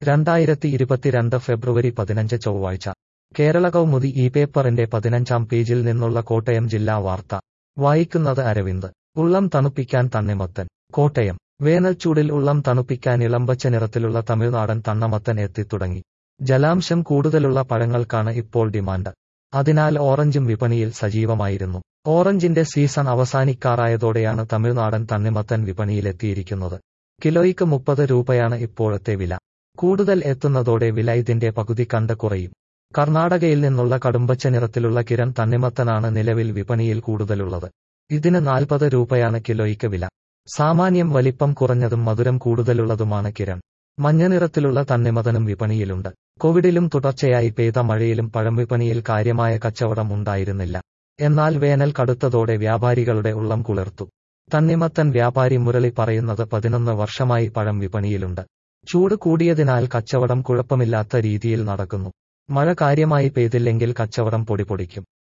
രണ്ടായിരത്തി ഇരുപത്തിരണ്ട് ഫെബ്രുവരി പതിനഞ്ച് ചൊവ്വാഴ്ച കേരള കൗമുദി ഈ പേപ്പറിന്റെ പതിനഞ്ചാം പേജിൽ നിന്നുള്ള കോട്ടയം ജില്ലാ വാർത്ത വായിക്കുന്നത് അരവിന്ദ് ഉള്ളം തണുപ്പിക്കാൻ തണ്ണിമത്തൻ കോട്ടയം വേനൽച്ചൂടിൽ ഉള്ളം തണുപ്പിക്കാൻ ഇളമ്പച്ച നിറത്തിലുള്ള തമിഴ്നാടൻ തണ്ണമത്തൻ എത്തിത്തുടങ്ങി ജലാംശം കൂടുതലുള്ള പഴങ്ങൾക്കാണ് ഇപ്പോൾ ഡിമാൻഡ് അതിനാൽ ഓറഞ്ചും വിപണിയിൽ സജീവമായിരുന്നു ഓറഞ്ചിന്റെ സീസൺ അവസാനിക്കാറായതോടെയാണ് തമിഴ്നാടൻ തണ്ണിമത്തൻ വിപണിയിലെത്തിയിരിക്കുന്നത് കിലോയ്ക്ക് മുപ്പത് രൂപയാണ് ഇപ്പോഴത്തെ വില കൂടുതൽ എത്തുന്നതോടെ വില ഇതിന്റെ പകുതി കണ്ട് കുറയും കർണാടകയിൽ നിന്നുള്ള കടുമ്പച്ച നിറത്തിലുള്ള കിരൺ തണ്ണിമത്തനാണ് നിലവിൽ വിപണിയിൽ കൂടുതലുള്ളത് ഇതിന് നാൽപ്പത് രൂപയാണ് കിലോയ്ക്ക് വില സാമാന്യം വലിപ്പം കുറഞ്ഞതും മധുരം കൂടുതലുള്ളതുമാണ് കിരൺ മഞ്ഞനിറത്തിലുള്ള തണ്ണിമതനും വിപണിയിലുണ്ട് കോവിഡിലും തുടർച്ചയായി പെയ്ത മഴയിലും പഴം വിപണിയിൽ കാര്യമായ കച്ചവടം ഉണ്ടായിരുന്നില്ല എന്നാൽ വേനൽ കടുത്തതോടെ വ്യാപാരികളുടെ ഉള്ളം കുളിർത്തു തണ്ണിമത്തൻ വ്യാപാരി മുരളി പറയുന്നത് പതിനൊന്ന് വർഷമായി പഴം വിപണിയിലുണ്ട് ചൂട് കൂടിയതിനാൽ കച്ചവടം കുഴപ്പമില്ലാത്ത രീതിയിൽ നടക്കുന്നു മഴ കാര്യമായി പെയ്തില്ലെങ്കിൽ കച്ചവടം പൊടിപൊടിക്കും